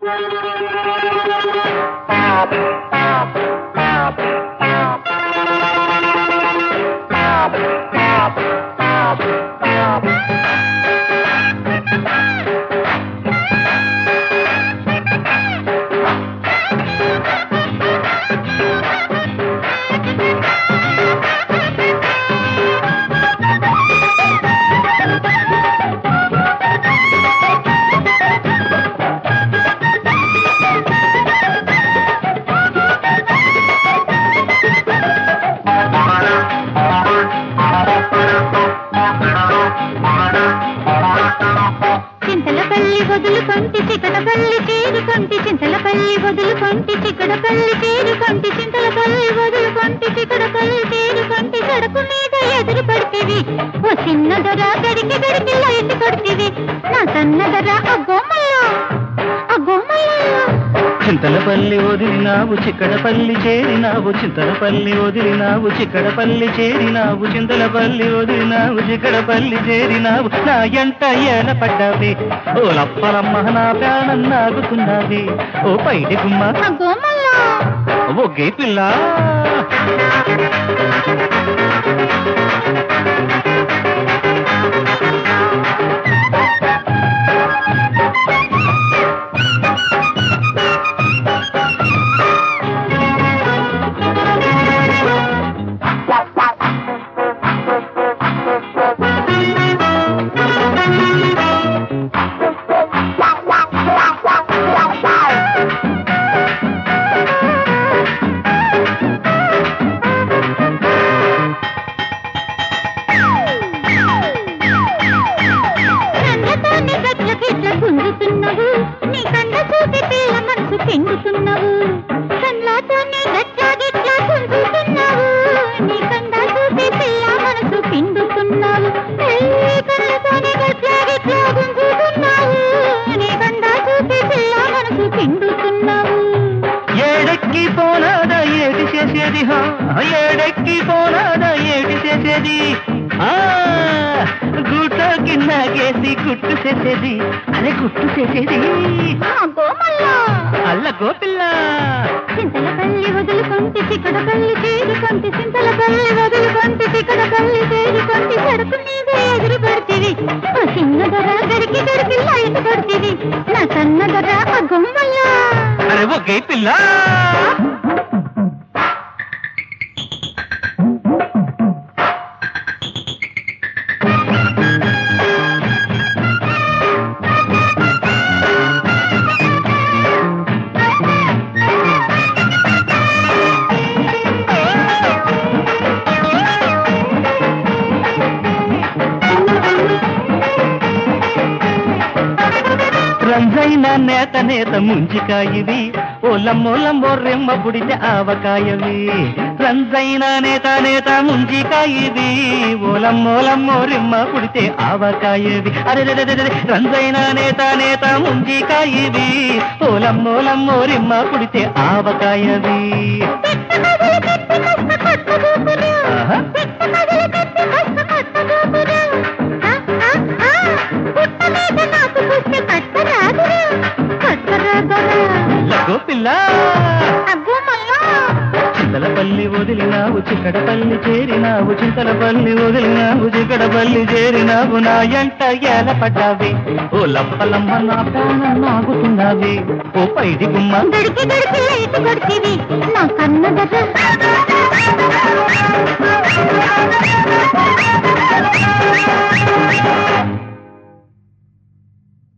చింతలపల్లి వదులుకొంటి చికటపల్లి చేరుకొంటి చింతలపల్లి వదులుకొంటి చికటపల్లి చేరుకొంటి చింతలపల్లి వదులుకొంటి చికటపల్లి చేరుకొంటి సడకు మీద ఎదురు పడితివి ఓ చిన్న దొర గడికి గడికి లైట్ కొడితివి నా సన్న దొర అగ్గోమయ్యా అగ్గోమయ్యా చింతలపల్లి వదిలినావు చిక్కడపల్లి చేరినావు చింతలపల్లి వదిలినావు చిక్కడపల్లి చేరినావు చింతలపల్లి వదిలినావు చిక్కడపల్లి చేరినావు నా ఎంట ఏల పడ్డావి ఓ లప్పలమ్మ నా ప్రాణం నాగుతున్నది ఓ పైడి గుమ్మ అగ్గోమయ్యా ఓ గే పిల్ల కళ్ళతోనే గట్ల గిట్ల గుంజుతున్నవు నీ కండ చూసి పిల్ల మనసు పెంగుతున్నవు కళ్ళతోనే గట్ల గిట్ల గుంజుతున్నవు నీ కండ చూసి పిల్ల మనసు పిండుతున్నవు ఏయ్ కళ్ళతోనే గట్ల గిట్ల గుంజుతున్నవు నీ కండ చూసి పిల్ల మనసు పిండుతున్నవు ఏడెక్కి పోనాదా ఏటి చేసేది హా ఏడెక్కి పోనాదా ఏటి చేసేది ఆ గుట్ట గిన్నగేసి గుట్టు చేసేది అరే గుట్టు చేసేది గోమల్లా అల్ల గోపిల్ల చింతలపల్లి వదులుకొంటి చిక్కడపల్లి చేరుకొంటి చింతలపల్లి వదులుకొంటి చిక్కడపల్లి చేరుకొంటి సరుకు మీద ఎదురు పడితివి ఓ చిన్న దొర గడికి గడికి లైట్ కొడితివి నా సన్న దొర ఆ గొమ్మయ్యా అరే ఓ గే పిల్ల రంజైన నేత నేత ముంజికాయవి ఓలమ్మోలమ్మో రెమ్మ పుడితే ఆవకాయవి రంజైన నేత నేత ముంజికాయవి ఓలమ్మోలమ్మో రెమ్మ పుడితే ఆవకాయవి అరే రే, రే, రే, రే, రంజైన నేత నేత ముంజికాయవి ఓలమ్మోలమ్మో రెమ్మ పుడితే ఆవకాయవి ఆహా. లగో పిల్ల చింతలపల్లి వదిలినావు చిక్కడపల్లి చేరినావు చింతలపల్లి వదిలినావు చిక్కడపల్లి చేరినావు నా ఎంట ఏల పడ్డావి ఓ లప్పలమ్మ నా ప్రాణం నాగుతున్నవి ఓ పైడి గుమ్మ గడికి గడికి లైట్ కొడితివి నా కన్న దగ్గర